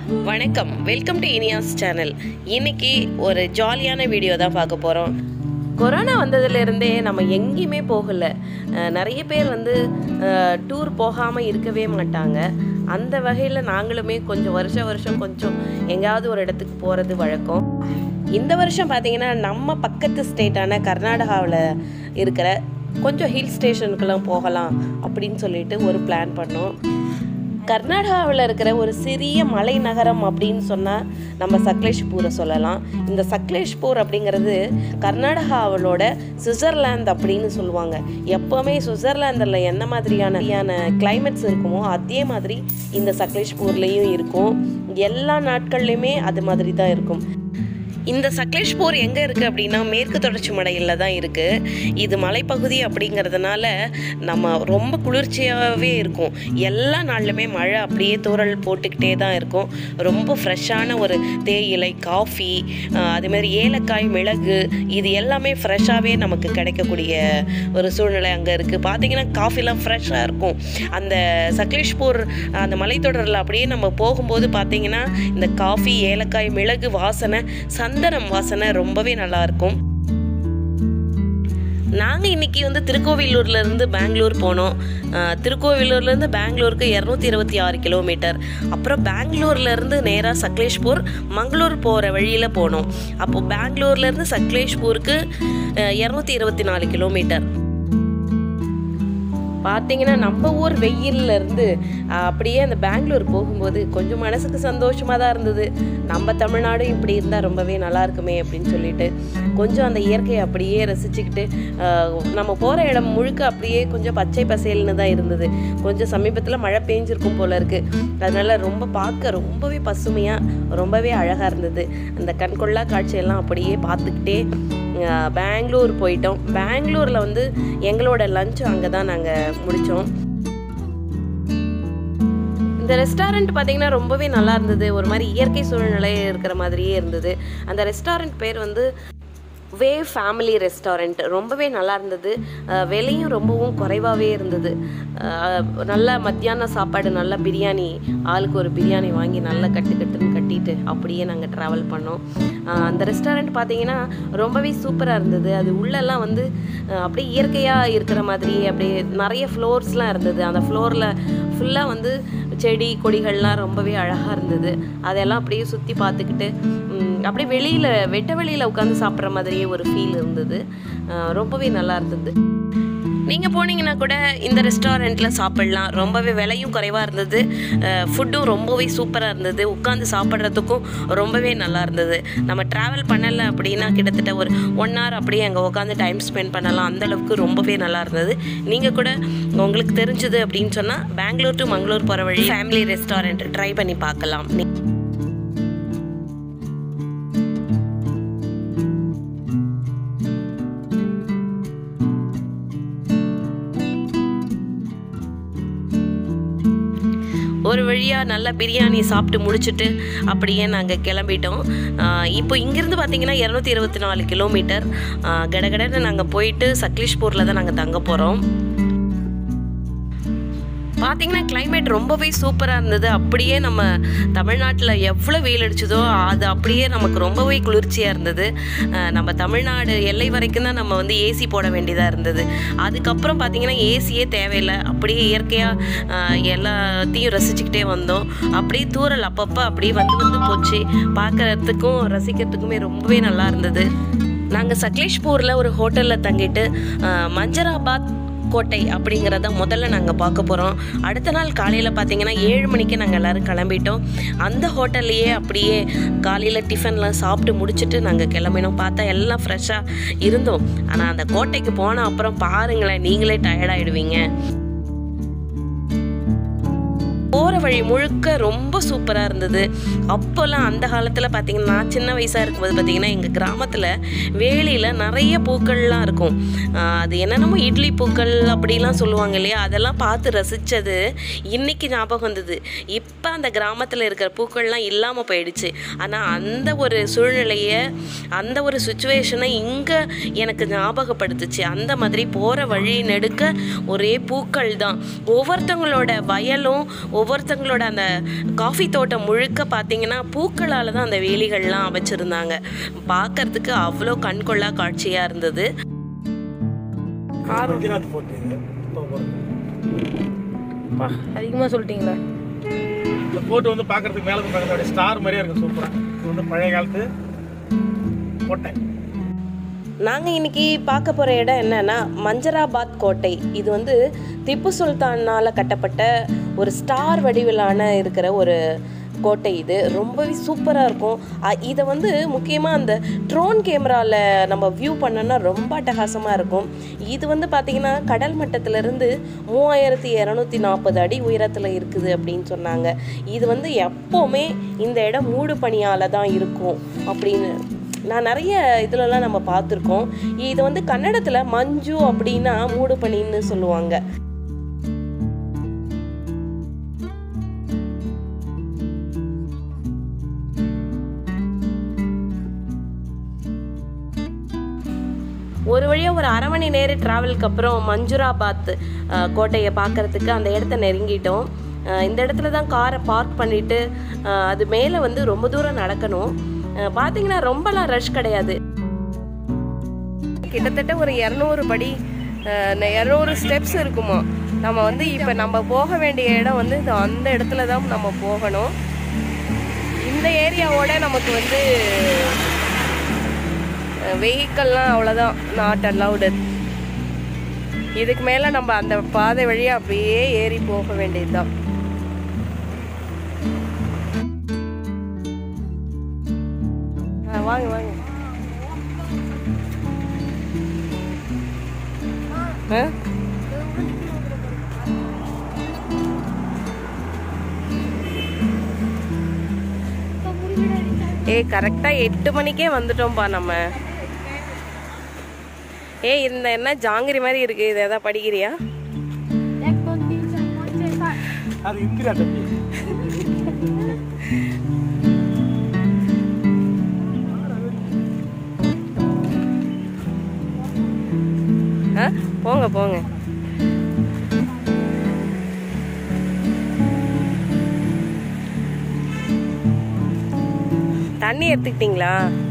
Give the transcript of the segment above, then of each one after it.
வணக்கம் welcome to Iniya's channel இன்னைக்கு ஒரு ஜாலியான வீடியோ தான் பார்க்க போகிறோம் கொரோனா வந்ததுலேருந்தே நம்ம எங்கேயுமே போகலை அஹ் நிறைய பேர் வந்து டூர் போகாமல் இருக்கவே மாட்டாங்க அந்த வகையில் நாங்களுமே கொஞ்சம் வருஷம் வருஷம் கொஞ்சம் எங்கேயாவது ஒரு இடத்துக்கு போகிறது வழக்கம் இந்த வருஷம் பார்த்தீங்கன்னா நம்ம பக்கத்து ஸ்டேட்டான கர்நாடகாவில் இருக்கிற கொஞ்சம் ஹில் ஸ்டேஷனுக்கெல்லாம் போகலாம் அப்படின்னு சொல்லிட்டு ஒரு பிளான் பண்ணோம் கர்நாடகாவில் இருக்கிற ஒரு சிறிய மலை நகரம் அப்படின்னு சொன்னால் நம்ம சக்லேஷ்பூரை சொல்லலாம் இந்த சக்லேஷ்பூர் அப்படிங்கிறது கர்நாடகாவளோட சுவிட்சர்லாந்து அப்படின்னு சொல்லுவாங்க எப்போவுமே சுவிட்சர்லாந்தில் என்ன மாதிரியான கிளைமேட்ஸ் இருக்குமோ அதே மாதிரி இந்த சக்லேஷ்பூர்லேயும் இருக்கும் எல்லா நாட்கள்லையுமே அது மாதிரி தான் இருக்கும் இந்த சக்லேஷ்பூர் எங்கே இருக்குது அப்படின்னா மேற்கு தொடர்ச்சி மலையில் தான் இருக்குது இது மலைப்பகுதி அப்படிங்கிறதுனால நம்ம ரொம்ப குளிர்ச்சியாகவே இருக்கும் எல்லா நாள்லுமே மழை அப்படியே தூறல் போட்டுக்கிட்டே தான் இருக்கும் ரொம்ப ஃப்ரெஷ்ஷான ஒரு தேயிலை காஃபி அதே மாதிரி ஏலக்காய் மிளகு இது எல்லாமே ஃப்ரெஷ்ஷாகவே நமக்கு கிடைக்கக்கூடிய ஒரு சூழ்நிலை அங்கே இருக்குது பார்த்தீங்கன்னா காஃபிலாம் ஃப்ரெஷ்ஷாக இருக்கும் அந்த சக்லேஷ்பூர் அந்த மலைத்தொடரில் அப்படியே நம்ம போகும்போது பார்த்தீங்கன்னா இந்த காஃபி ஏலக்காய் மிளகு வாசனை சந்தனம் வாசனை ரொம்பவே நல்லா இருக்கும் நாங்கள் இன்னைக்கு வந்து திருக்கோவிலூர்லேருந்து பெங்களூர் போனோம் அஹ் திருக்கோவிலூர்லேருந்து பெங்களூருக்கு இரநூத்தி இருபத்தி ஆறு கிலோமீட்டர் அப்புறம் பெங்களூர்லேருந்து நேராக சக்லேஷ்பூர் மங்களூர் போகிற வழியில் போனோம் அப்போது பெங்களூர்லேருந்து சக்லேஷ்பூருக்கு இரநூத்தி இருபத்தி நாலு கிலோமீட்டர் பார்த்தீங்கன்னா நம்ம ஊர் வெயில்ல இருந்து அஹ், அப்படியே அந்த பெங்களூர் போகும்போது கொஞ்சம் மனசுக்கு சந்தோஷமாக தான் இருந்தது நம்ம தமிழ்நாடும் இப்படி இருந்தால் ரொம்பவே நல்லா இருக்குமே அப்படின்னு சொல்லிட்டு கொஞ்சம் அந்த இயற்கையை அப்படியே ரசிச்சுக்கிட்டு அஹ், நம்ம போகிற இடம் முழுக்க அப்படியே கொஞ்சம் பச்சை பசேல்னு தான் இருந்தது கொஞ்சம் சமீபத்தில் மழை பெஞ்சிருக்கும் போல இருக்கு அதனால ரொம்ப பார்க்க ரொம்பவே பசுமையாக ரொம்பவே அழகாக இருந்தது அந்த கண்கொள்ளா காட்சியெல்லாம் அப்படியே பார்த்துக்கிட்டே அஹ், பெங்களூர் போயிட்டோம் பெங்களூரில் வந்து எங்களோட லஞ்ச் அங்கே தான் நாங்கள் முடித்தோம் இந்த ரெஸ்டாரண்ட் பார்த்தீங்கன்னா ரொம்பவே நல்லா இருந்தது ஒரு மாதிரி இயற்கை சூழ்நிலை இருக்கிற மாதிரியே இருந்தது அந்த ரெஸ்டாரண்ட் பேர் வந்து வே ஃபேமிலி ரெஸ்டாரண்ட் ரொம்பவே நல்லா இருந்தது அஹ் விலையும் ரொம்பவும் குறைவாகவே இருந்தது அஹ் நல்ல மத்தியான சாப்பாடு நல்ல பிரியாணி ஆளுக்கு ஒரு பிரியாணி வாங்கி நல்லா கட்டு கட்டுன்னு கட்டிட்டு அப்படியே நாங்கள் ட்ராவல் பண்ணோம் அஹ் அந்த ரெஸ்டாரண்ட் பார்த்தீங்கன்னா ரொம்பவே சூப்பராக இருந்தது அது உள்ளெல்லாம் வந்து அஹ் அப்படியே இயற்கையாக இருக்கிற மாதிரி அப்படியே நிறைய ஃப்ளோர்ஸ்லாம் இருந்தது அந்த ஃப்ளோரில் ஃபுல்லாக வந்து செடி கொடிகள்லாம் ரொம்பவே அழகாக இருந்தது அதெல்லாம் அப்படியே சுற்றி பார்த்துக்கிட்டு ம், அப்படியே வெளியில் வெட்ட வெளியில் உட்காந்து சாப்பிட்ற மாதிரியே ஒரு ஃபீல் இருந்தது அஹ் ரொம்பவே நல்லா இருந்தது நீங்கள் போனீங்கன்னா கூட இந்த ரெஸ்டாரண்ட்டில் சாப்பிட்லாம் ரொம்பவே விலையும் குறைவாக இருந்தது ஃபுட்டும் ரொம்பவே சூப்பராக இருந்தது உட்காந்து சாப்பிட்றதுக்கும் ரொம்பவே நல்லா இருந்தது நம்ம ட்ராவல் பண்ணலை அப்படின்னா கிட்டத்தட்ட ஒரு ஒன் ஹவர் அப்படியே அங்கே உட்காந்து டைம் ஸ்பெண்ட் பண்ணலாம் அந்த அளவுக்கு ரொம்பவே நல்லா இருந்தது நீங்கள் கூட உங்களுக்கு தெரிஞ்சது அப்படின்னு சொன்னால் பெங்களூர் டு மங்களூர் போகிற வழி ஃபேமிலி ரெஸ்டாரண்ட் ட்ரை பண்ணி பார்க்கலாம் நீ- ஒரு வழியாக நல்லா பிரியாணி சாப்பிட்டு முடிச்சுட்டு அப்படியே நாங்கள் கிளம்பிட்டோம் ஆஹ் இப்போ இங்கேருந்து பார்த்தீங்கன்னா இரநூத்தி இருபத்தி நாலு கிலோமீட்டர் ஆஹ் கடகடன்னு நாங்கள் போயிட்டு சக்லேஷ்பூரில் தான் நாங்கள் தங்க போகிறோம் பார்த்தீங்கன்னா climate ரொம்பவே சூப்பராக இருந்தது அப்படியே நம்ம தமிழ்நாட்டில் எவ்வளோ வெயில் அடிச்சதோ அது அப்படியே நமக்கு ரொம்பவே குளிர்ச்சியாக இருந்தது அஹ் நம்ம தமிழ்நாடு எல்லை வரைக்கும் தான் நம்ம வந்து ஏசி போட வேண்டியதாக இருந்தது அதுக்கப்புறம் பார்த்தீங்கன்னா ஏசியே தேவையில்லை அப்படியே இயற்கையாக எல்லாத்தையும் ரசிச்சுக்கிட்டே வந்தோம் அப்படியே தூரல் அப்பப்போ அப்படியே வந்து வந்து போச்சு பார்க்கறதுக்கும் ரசிக்கிறதுக்குமே ரொம்பவே நல்லா இருந்தது நாங்கள் சக்லேஷ்பூரில் ஒரு ஹோட்டலில் தங்கிட்டு அஹ், மஞ்சராபாத் கோட்டை அப்படிங்கிறத முதல்ல நாங்கள் பார்க்க போகிறோம் அடுத்த நாள் காலையில் பார்த்தீங்கன்னா ஏழு மணிக்கு நாங்கள் எல்லோரும் கிளம்பிட்டோம் அந்த ஹோட்டல்லையே அப்படியே காலையில் டிஃபன்லாம் சாப்பிட்டு முடிச்சுட்டு நாங்கள் கிளம்பினோம் பார்த்தா எல்லாம் ஃப்ரெஷ்ஷாக இருந்தோம் ஆனால் அந்த கோட்டைக்கு போன அப்புறம் பாருங்களேன் நீங்களே டயர்டாயிடுவீங்க போகிற வழி முழுக்க ரொம்ப சூப்பராக இருந்தது அப்போல்லாம் அந்த காலத்தில் பார்த்தீங்கன்னா நான் சின்ன வயசாக இருக்கும்போது பார்த்தீங்கன்னா எங்கள் கிராமத்தில் வேலியில் நிறைய பூக்கள்லாம் இருக்கும் ஆஹ் அது என்னென்னமோ இட்லி பூக்கள் அப்படிலாம் சொல்லுவாங்க இல்லையா அதெல்லாம் பார்த்து ரசித்தது இன்னைக்கு ஞாபகம் வந்தது இப்போ அந்த கிராமத்தில் இருக்கிற பூக்கள்லாம் இல்லாமல் போயிடுச்சு ஆனால் அந்த ஒரு சூழ்நிலையை அந்த ஒரு சுச்சுவேஷனை இங்கே எனக்கு ஞாபகப்படுத்துச்சு அந்த மாதிரி போகிற வழி நெடுக்க ஒரே பூக்கள் தான் ஒவ்வொருத்தவங்களோட வயலும் ஒவ்வொரு ஒவ்வொருத்தங்களோட அந்த காஃபி தோட்டம் முழுக்க பார்த்தீங்கன்னா பூக்களால் தான் அந்த வேலிகள்லாம் அமைச்சிருந்தாங்க பார்க்கறதுக்கு அவ்வளோ கண்கொள்ளா காட்சியாக இருந்தது மஞ்சுநாத் ஃபோர்ட் இது இப்போ போகிறது அதிகமாக சொல்லிட்டீங்களா இந்த ஃபோர்ட் வந்து பார்க்கறதுக்கு மேலே இருந்து பார்க்கறது ஸ்டார் மாதிரியே இருக்கும் சூப்பராக இது வந்து பழைய காலத்து கோட்டை நாங்கள் இன்னைக்கு பார்க்க போகிற இடம் என்னன்னா மஞ்சராபாத் கோட்டை இது வந்து திப்பு சுல்தானால் கட்டப்பட்ட ஒரு ஸ்டார் வடிவிலான இருக்கிற ஒரு கோட்டை இது ரொம்பவே சூப்பராக இருக்கும் அ- இதை வந்து முக்கியமாக அந்த ட்ரோன் கேமராவில் நம்ம வியூ பண்ணோன்னா ரொம்ப அட்டகாசமாக இருக்கும் இது வந்து பார்த்திங்கன்னா கடல் மட்டத்திலிருந்து மூவாயிரத்தி இரநூத்தி நாற்பது அடி உயரத்தில் இருக்குது அப்படின்னு சொன்னாங்க இது வந்து எப்போவுமே இந்த இடம் மூடு பனியால் தான் இருக்கும் அப்படின்னு நான் நிறைய இதுலலாம் நம்ம பார்த்துருக்கோம் இது வந்து கன்னடத்தில் மஞ்சு அப்படின்னா மூடு பனின்னு சொல்லுவாங்க ஒரு வழியாக ஒரு அரை மணி நேர ட்ராவலுக்கு அப்புறம் மஞ்சுராபாத் அஹ், கோட்டையை பார்க்கறதுக்கு அந்த இடத்த நெருங்கிட்டோம் அஹ், இந்த இடத்துல தான் காரை பார்க் பண்ணிட்டு அஹ், அது மேலே வந்து ரொம்ப தூரம் நடக்கணும் அஹ், பார்த்தீங்கன்னா ரொம்பலாம் ரஷ் கிடையாது கிட்டத்தட்ட ஒரு இரநூறு படி இரநூறு ஸ்டெப்ஸ் இருக்குமா நம்ம வந்து இப்போ நம்ம போக வேண்டிய இடம் வந்து இந்த அந்த இடத்துல தான் நம்ம போகணும் இந்த ஏரியாவோட நமக்கு வந்து வெஹிக்கல்லாம் அவ்வளோதான் நாட் அலவுடு இதுக்கு மேலே நம்ம அந்த பாதை வழியாக அப்படியே ஏறி போக வேண்டியதுதான் ஆ, வாங்க வாங்க ஆ ஏய் கரெக்டாக எட்டு மணிக்கே வந்துட்டோம்ப்பா நம்ம ஏய் இந்த என்ன ஜாங்கிரி மாதிரி இருக்கு இது எதாவது படிக்கிறியா அது இந்திரா தம்பி ஆ போங்க போங்க தண்ணி எடுத்துக்கிட்டீங்களா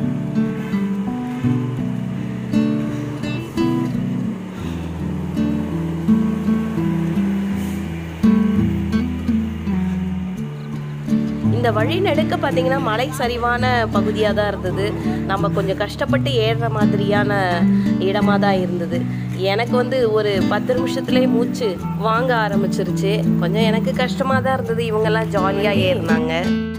இந்த வழி நெடுக்க பார்த்தீங்கன்னா மலை சரிவான பகுதியாக தான் இருந்தது நம்ம கொஞ்சம் கஷ்டப்பட்டு ஏறுற மாதிரியான இடமா தான் இருந்தது எனக்கு வந்து ஒரு பத்து நிமிஷத்துலேயே மூச்சு வாங்க ஆரம்பிச்சிருச்சு கொஞ்சம் எனக்கு கஷ்டமாக தான் இருந்தது இவங்கெல்லாம் ஜாலியாக ஏறினாங்க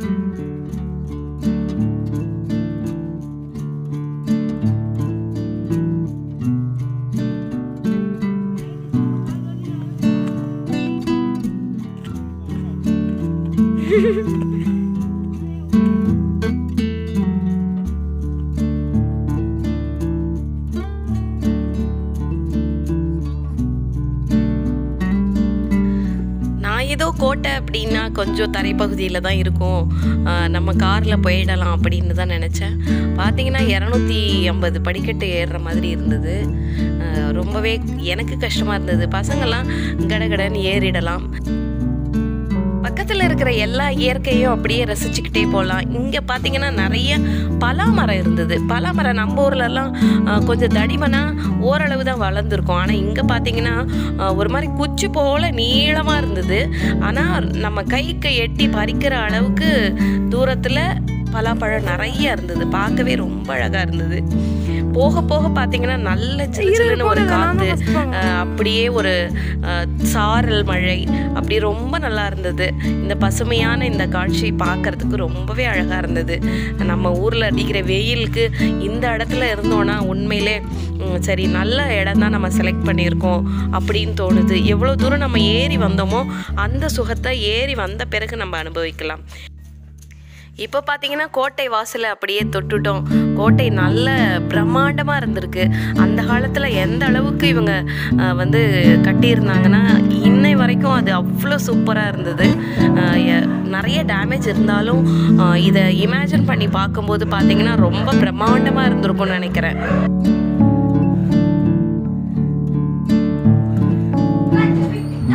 நான் ஏதோ கோட்டை அப்படின்னா கொஞ்சம் தரைப்பகுதியில் தான் இருக்கும் ஆஹ் நம்ம காரில் போயிடலாம் அப்படின்னு தான் நினச்சேன் பார்த்தீங்கன்னா இரநூத்தி ஐம்பது படிக்கட்டு ஏறுற மாதிரி இருந்தது ஆஹ் ரொம்பவே எனக்கு கஷ்டமாக இருந்தது பசங்கள்லாம் கடகடன்னு ஏறிடலாம் பக்கத்தில் இருக்கிற எல்லா இயற்கையும் அப்படியே ரசிச்சுக்கிட்டே போகலாம் இங்கே பார்த்தீங்கன்னா நிறைய பலாமரம் இருந்தது பலாமரம் நம்ம ஊர்லலாம் ஆஹ், கொஞ்சம் தடிமனாக ஓரளவு தான் வளர்ந்துருக்கும் ஆனால் இங்கே பார்த்தீங்கன்னா ஆஹ், ஒரு மாதிரி குச்சி போல் நீளமாக இருந்தது ஆனால் நம்ம கைக்கு எட்டி பறிக்கிற அளவுக்கு தூரத்தில் பலாப்பழம் நிறைய இருந்தது பார்க்கவே ரொம்ப அழகாக இருந்தது போக போக பார்த்தீங்கன்னா நல்ல சில்லுன்னு ஒரு காற்று அப்படியே ஒரு ஆஹ், சாரல் மழை அப்படி ரொம்ப நல்லா இருந்தது இந்த பசுமையான இந்த காட்சி பார்க்கறதுக்கு ரொம்பவே அழகாக இருந்தது நம்ம ஊரில் அடிக்கிற வெயிலுக்கு இந்த இடத்துல இருந்தோன்னா உண்மையிலே ம், சரி நல்ல இடம் தான் நம்ம செலக்ட் பண்ணியிருக்கோம் அப்படின்னு தோணுது எவ்வளோ தூரம் நம்ம ஏறி வந்தோமோ அந்த சுகத்தை ஏறி வந்த பிறகு நம்ம அனுபவிக்கலாம் இப்போ பார்த்தீங்கன்னா கோட்டை வாசலை அப்படியே தொட்டுட்டோம் கோட்டை நல்ல பிரம்மாண்டமாக இருந்திருக்கு அந்த காலத்தில் எந்த அளவுக்கு இவங்க அஹ், வந்து கட்டியிருந்தாங்கன்னா இன்னை வரைக்கும் அது அவ்வளோ சூப்பராக இருந்தது அஹ், எ- நிறைய டேமேஜ் இருந்தாலும் அஹ், இதை இமேஜின் பண்ணி பார்க்கும்போது பார்த்தீங்கன்னா ரொம்ப பிரம்மாண்டமாக இருந்திருக்கும்னு நினைக்கிறேன் இந்த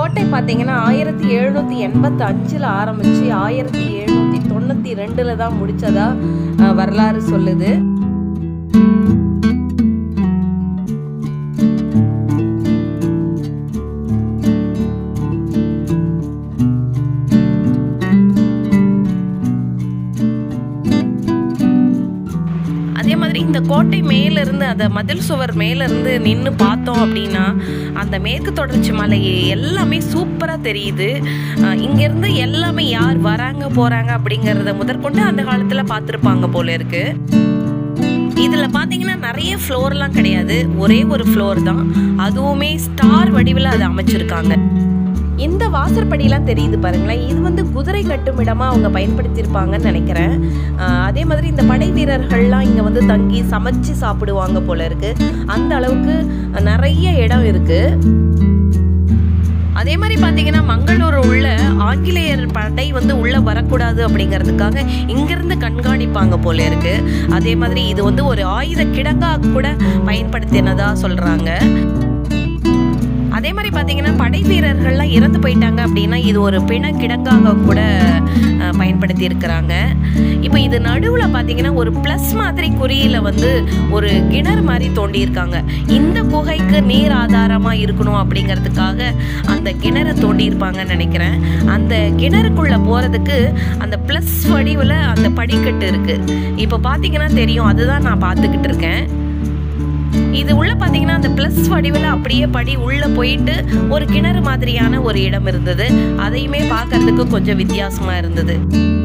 கோட்டை பார்த்தீங்கன்னா ஆயிரத்தி எழுநூற்றி எண்பத்தி அஞ்சில் ஆரம்பித்து ஆயிரத்தி எழுநூற்றி தொண்ணூற்றி ரெண்டில் தான் முடித்ததா அஹ், வரலாறு சொல்லுது அதே மாதிரி இந்த கோட்டை மேலிருந்து அந்த மதில் சுவர் மேலிருந்து நின்று பார்த்தோம் அப்படின்னா அந்த மேற்கு தொடர்ச்சி மலை எல்லாமே சூப்பராக தெரியுது அஹ் இங்கிருந்து எல்லாமே யார் வராங்க போகிறாங்க அப்படிங்கிறத முதற்கொண்டு அந்த காலத்தில் பார்த்துருப்பாங்க போல இருக்கு இதில் பார்த்தீங்கன்னா நிறைய ஃப்ளோர்லாம் கிடையாது ஒரே ஒரு ஃப்ளோர் தான் அதுவுமே ஸ்டார் வடிவில் அதை அமைச்சிருக்காங்க இந்த வாசற்படியெல்லாம் தெரியுது பாருங்களேன் இது வந்து குதிரை கட்டும் இடமா அவங்க பயன்படுத்தியிருப்பாங்கன்னு நினைக்கிறேன் ஆஹ் அதே மாதிரி இந்த படை வீரர்கள்லாம் இங்கே வந்து தங்கி சமைச்சு சாப்பிடுவாங்க போல இருக்கு அந்த அளவுக்கு நிறைய இடம் இருக்கு அதே மாதிரி பார்த்தீங்கன்னா மங்களூர் உள்ள ஆங்கிலேயர் படை வந்து உள்ள வரக்கூடாது அப்படிங்கிறதுக்காக இங்கிருந்து கண்காணிப்பாங்க போல இருக்கு அதே மாதிரி இது வந்து ஒரு ஆயுத கிடங்காக கூட பயன்படுத்தினதா சொல்றாங்க அதே மாதிரி பார்த்தீங்கன்னா படை வீரர்கள்லாம் இறந்து போயிட்டாங்க அப்படின்னா இது ஒரு பிண கிடங்காக கூட அஹ், பயன்படுத்தி இருக்கிறாங்க இப்போ இது நடுவில் பார்த்தீங்கன்னா ஒரு ப்ளஸ் மாதிரி குறியில வந்து ஒரு கிணறு மாதிரி தோண்டியிருக்காங்க இந்த குகைக்கு நீர் ஆதாரமாக இருக்கணும் அப்படிங்கிறதுக்காக அந்த கிணறு தோண்டியிருப்பாங்கன்னு நினைக்கிறேன் அந்த கிணறுக்குள்ளே போகிறதுக்கு அந்த ப்ளஸ் வடிவில் அந்த படிக்கட்டு இருக்குது இப்போ பார்த்தீங்கன்னா தெரியும் அதுதான் நான் பார்த்துக்கிட்டு இருக்கேன் இது உள்ள பாத்தீங்கன்னா அந்த பிளஸ் வடிவில் அப்படியே படி உள்ள போயிட்டு ஒரு கிணறு மாதிரியான ஒரு இடம் இருந்தது அதையுமே பார்க்கறதுக்கு கொஞ்சம் வித்தியாசமா இருந்தது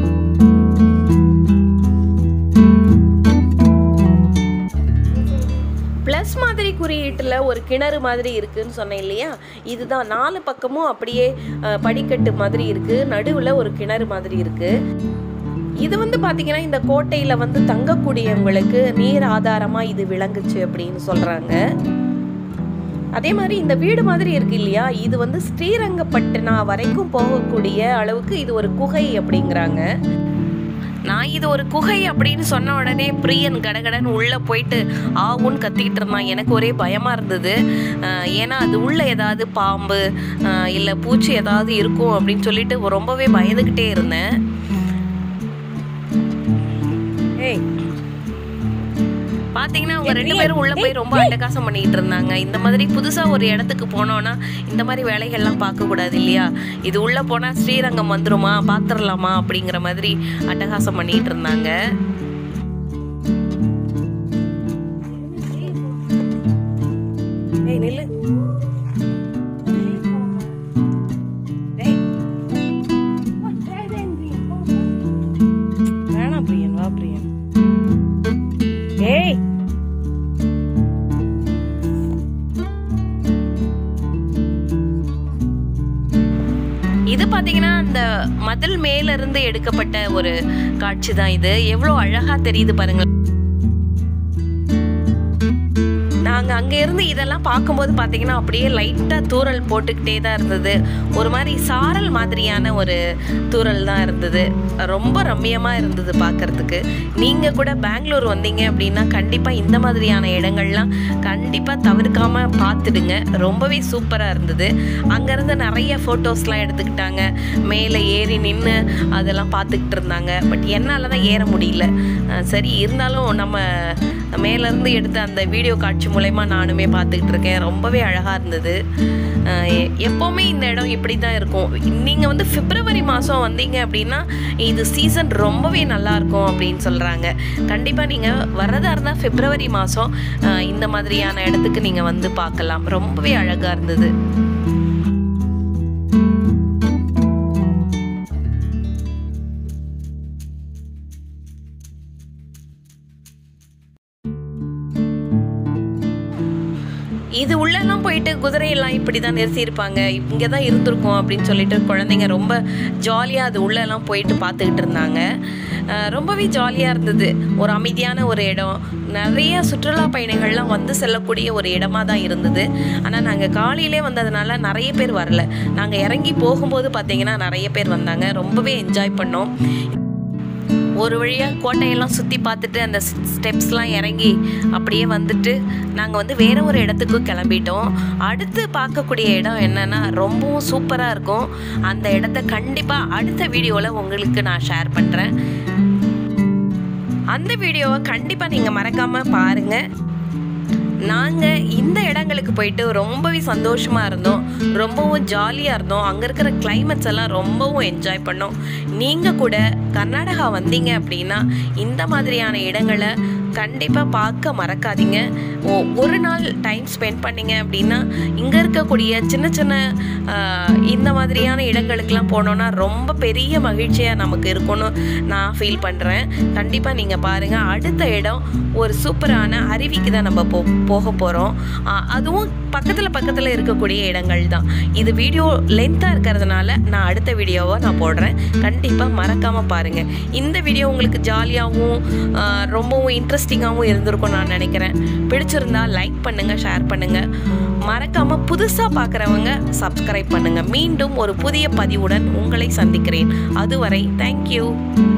ப்ளஸ் மாதிரி குறியீட்டில் ஒரு கிணறு மாதிரி இருக்குன்னு சொன்னேன் இல்லையா இதுதான் நாலு பக்கமும் அப்படியே அஹ், படிக்கட்டு மாதிரி இருக்கு நடுவில் ஒரு கிணறு மாதிரி இருக்கு இது வந்து பாத்தீங்கன்னா இந்த கோட்டையில வந்து தங்கக்கூடியவங்களுக்கு நீர் ஆதாரமா இது விளங்குச்சு அப்படின்னு சொல்றாங்க அதே மாதிரி இந்த வீடு மாதிரி இருக்கு இல்லையா இது வந்து ஸ்ரீரங்கப்பட்டினா வரைக்கும் போகக்கூடிய அளவுக்கு இது ஒரு குகை அப்படிங்கிறாங்க நான் இது ஒரு குகை அப்படின்னு சொன்ன உடனே பிரியன் கடகடன்னு உள்ளே போயிட்டு ஆவுன்னு கத்திக்கிட்டு இருந்தான் எனக்கு ஒரே பயமாக இருந்தது அஹ் ஏன்னா அது உள்ள ஏதாவது பாம்பு இல்லை பூச்சி ஏதாவது இருக்கும் அப்படின்னு சொல்லிட்டு ரொம்பவே பயந்துக்கிட்டே இருந்தேன் ஏய் பாத்தீங்கன்னா அவங்க ரெண்டு பேரும் உள்ள போய் ரொம்ப அட்டகாசம் பண்ணிட்டு இருந்தாங்க இந்த மாதிரி புதுசா ஒரு இடத்துக்கு போனோம்னா இந்த மாதிரி வேலைகள்லாம் பார்க்க கூடாது இல்லையா இது உள்ள போனா ஸ்ரீரங்கம் வந்துருமா பாத்திரலாமா அப்படிங்கிற மாதிரி அட்டகாசம் பண்ணிட்டு இருந்தாங்க ஏய் நில்லு டேய். வேணாம் பிரியன் வா பிரியன் ஏய் இது பாத்தீங்கன்னா அந்த மதில் மேல இருந்து எடுக்கப்பட்ட ஒரு காட்சி தான் இது எவ்வளவு அழகா தெரியுது பாருங்க நாங்க அங்க இருந்து இதெல்லாம் பார்க்கும்போது பாத்தீங்கன்னா அப்படியே லைட்டா தூறல் போட்டுக்கிட்டே தான் இருந்தது ஒரு மாதிரி சாரல் மாதிரியான ஒரு தூறல் தான் இருந்தது ரொம்ப ரம்மியமா இருந்தது பார்க்கறதுக்கு நீங்க கூட பெங்களூர் வந்தீங்க அப்படின்னா கண்டிப்பா இந்த மாதிரியான இடங்கள்லாம் கண்டிப்பா தவிர்க்காம பார்த்துடுங்க ரொம்பவே சூப்பரா இருந்தது அங்கேருந்து நிறைய ஃபோட்டோஸ்லாம் எடுத்துக்கிட்டாங்க மேலே ஏறி நின்று அதெல்லாம் பார்த்துக்கிட்டு இருந்தாங்க பட் என்னால் தான் ஏற முடியல அஹ் சரி இருந்தாலும் நம்ம மேலேருந்து எடுத்த அந்த வீடியோ காட்சி மூலயமா நானுமே பார்த்துக்கிட்டு இருக்கேன் ரொம்பவே அழகாக இருந்தது அஹ் எ- எப்போவுமே இந்த இடம் இப்படி தான் இருக்கும் நீங்கள் வந்து பிப்ரவரி மாதம் வந்தீங்க அப்படின்னா இது சீசன் ரொம்பவே நல்லா இருக்கும் அப்படின்னு சொல்கிறாங்க கண்டிப்பாக நீங்கள் வரதா இருந்தால் பிப்ரவரி மாதம் இந்த மாதிரியான இடத்துக்கு நீங்கள் வந்து பார்க்கலாம் ரொம்பவே அழகாக இருந்தது இது உள்ளெல்லாம் போயிட்டு குதிரையெல்லாம் இப்படி தான் நிறுத்தியிருப்பாங்க இங்கே தான் இருந்திருக்கும் அப்படின்னு சொல்லிட்டு குழந்தைங்க ரொம்ப ஜாலியாக அது உள்ளெல்லாம் போயிட்டு பார்த்துக்கிட்டு இருந்தாங்க அஹ் ரொம்பவே ஜாலியாக இருந்தது ஒரு அமைதியான ஒரு இடம் நிறைய சுற்றுலா பயணிகள்லாம் வந்து செல்லக்கூடிய ஒரு இடமா தான் இருந்தது ஆனால் நாங்கள் காலையிலே வந்ததுனால நிறைய பேர் வரல நாங்கள் இறங்கி போகும்போது பார்த்தீங்கன்னா நிறைய பேர் வந்தாங்க ரொம்பவே என்ஜாய் பண்ணோம் ஒரு வழியாக கோட்டையெல்லாம் சுற்றி பார்த்துட்டு அந்த ஸ்டெப்ஸ்லாம் இறங்கி அப்படியே வந்துட்டு நாங்கள் வந்து வேற ஒரு இடத்துக்கு கிளம்பிட்டோம் அடுத்து பார்க்கக்கூடிய இடம் என்னன்னா ரொம்பவும் சூப்பராக இருக்கும் அந்த இடத்த கண்டிப்பாக அடுத்த வீடியோவில் உங்களுக்கு நான் ஷேர் பண்ணுறேன் அந்த வீடியோவை கண்டிப்பாக நீங்கள் மறக்காமல் பாருங்கள் நாங்கள் இந்த இடங்களுக்கு போயிட்டு ரொம்பவே சந்தோஷமாக இருந்தோம் ரொம்பவும் ஜாலியாக இருந்தோம் அங்கே இருக்கிற கிளைமேட்ஸ் எல்லாம் ரொம்பவும் என்ஜாய் பண்ணோம் நீங்கள் கூட கர்நாடகா வந்தீங்க அப்படின்னா இந்த மாதிரியான இடங்களை கண்டிப்பாக பார்க்க மறக்காதீங்க ஓ- ஒரு நாள் டைம் ஸ்பெண்ட் பண்ணீங்க அப்படின்னா இங்கே இருக்கக்கூடிய சின்ன சின்ன ஆஹ், இந்த மாதிரியான இடங்களுக்கெல்லாம் போனோன்னா ரொம்ப பெரிய மகிழ்ச்சியாக நமக்கு இருக்கும்னு நான் ஃபீல் பண்ணுறேன் கண்டிப்பாக நீங்கள் பாருங்கள் அடுத்த இடம் ஒரு சூப்பரான அருவிக்கு தான் நம்ம போ போக போகிறோம் அதுவும் பக்கத்தில் பக்கத்தில் இருக்கக்கூடிய இடங்கள் தான் இது வீடியோ லென்த்தாக இருக்கிறதுனால நான் அடுத்த வீடியோவை நான் போடுறேன் கண்டிப்பாக மறக்காமல் பாருங்கள் இந்த வீடியோ உங்களுக்கு ஜாலியாகவும் ரொம்பவும் இன்ட்ரெஸ்டிங்காகவும் இருந்திருக்கும் நான் நினைக்கிறேன் பிடிச்சிருந்தா லைக் பண்ணுங்கள் ஷேர் பண்ணுங்கள் மறக்காமல் புதுசாக பார்க்குறவங்க சப்ஸ்கிரைப் பண்ணுங்கள் மீண்டும் ஒரு புதிய பதிவுடன் உங்களை சந்திக்கிறேன் அதுவரை தேங்க்யூ